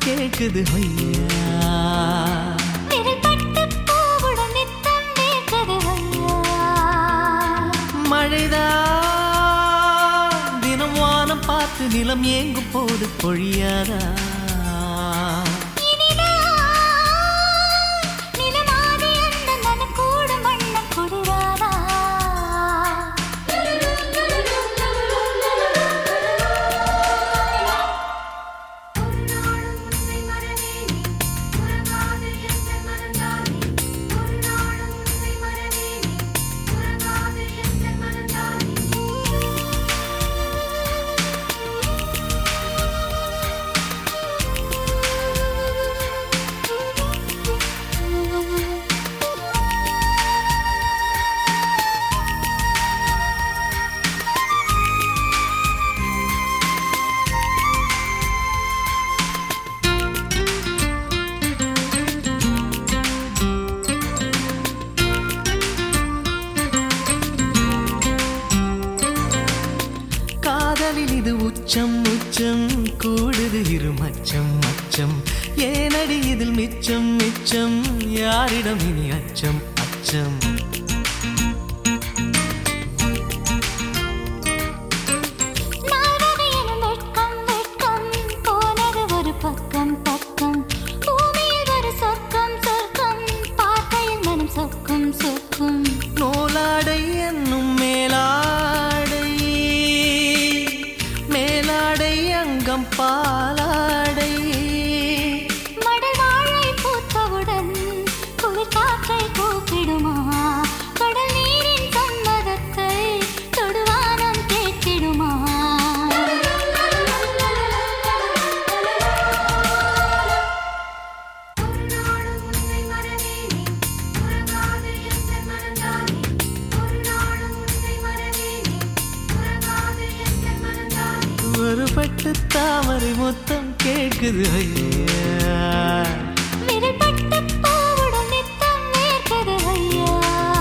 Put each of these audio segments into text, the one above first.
கேக்குது ஐயா விரல் பட்டு பூவுடன் நித்தம் வேர்க்குது ஐயா மழைதான் தினம் வானம் பார்த்து நிலம் ஏங்கும் போது பொழியாதா நிலமாதி அந்த நனக்கூடு வண்ணம் குளிராதா காதலில் இது உச்சம் உச்சம் கூடுது இரு மச்சம் மச்சம் ஏனடி இதில் மிச்சம் மிச்சம் யாரிடம் இனி அச்சம் அச்சம் நால்வகையிலும் வெட்கம் வெட்கம் போனது ஒரு பக்கம் பக்கம் பூமியில் ஒரு சொர்க்கம் சொர்க்கம் பார்க்கையில் மனம் சொர்க்கம் சொர்க்கம் நூலாடை என்னும் மேலாடை மேலாடை அங்கம் பாலாடை மடல் வாழை பூத்தவுடன் குளிர் காற்றை கூப்பிடுமா கடல் நீரின் சம்மதத்தை தொடுவானம் கேட்டிடுமா ஒரு பட்டு தாமரை மொத்தம் கேக்குது ஐயா விரல் பட்டு பூவுடன் நித்தம் வேர்க்குது ஐயா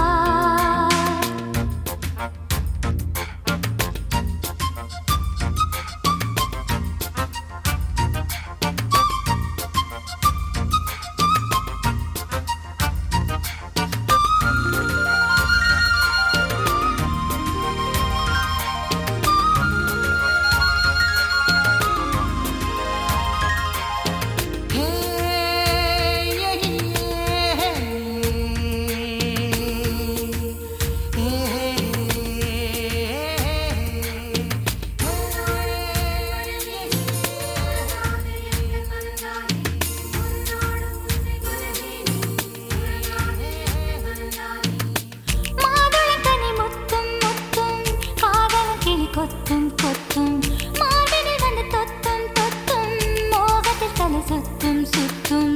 மாதுளங்கனி முத்தும் முத்தும் காதல் கிளி கொத்தும் கொத்தும் மார்பினில் வந்து தொத்தும் தொத்தும் மோகத்தில் தலை சுத்தும் சுத்தும்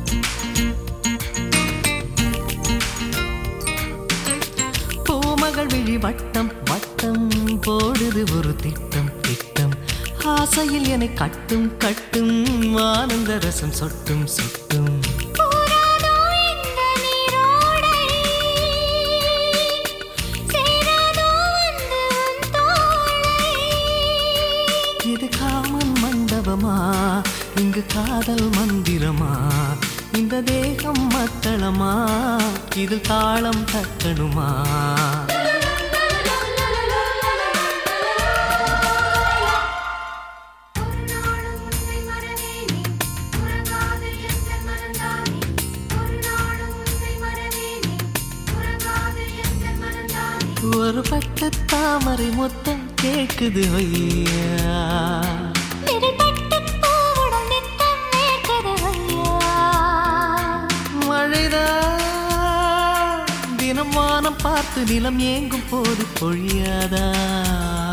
பூமகள் விழி வட்டம் வட்டம் போடுது ஒரு திட்டம் திட்டம் ஆசையில் என்னை கட்டும் கட்டும் ஆனந்த ரசம் சொட்டும் சொட்டும் கூறாதோ இந்த நீரோடை சேராதோ வந்து உன் தோளை இது காமன் மண்டபமா இங்கு காதல் மந்திரமா இந்த தேகம் மத்தளமா இது தாளம் தட்டணுமா ஒரு பட்டு தாமரை மொத்தம் கேக்குது ஐயா விரல் பட்டு பூவுடன் நித்தம் வேர்க்குது ஐயா மழைதான் தினம் வானம் பார்த்து நிலம் ஏங்கும் போது பொழியாதா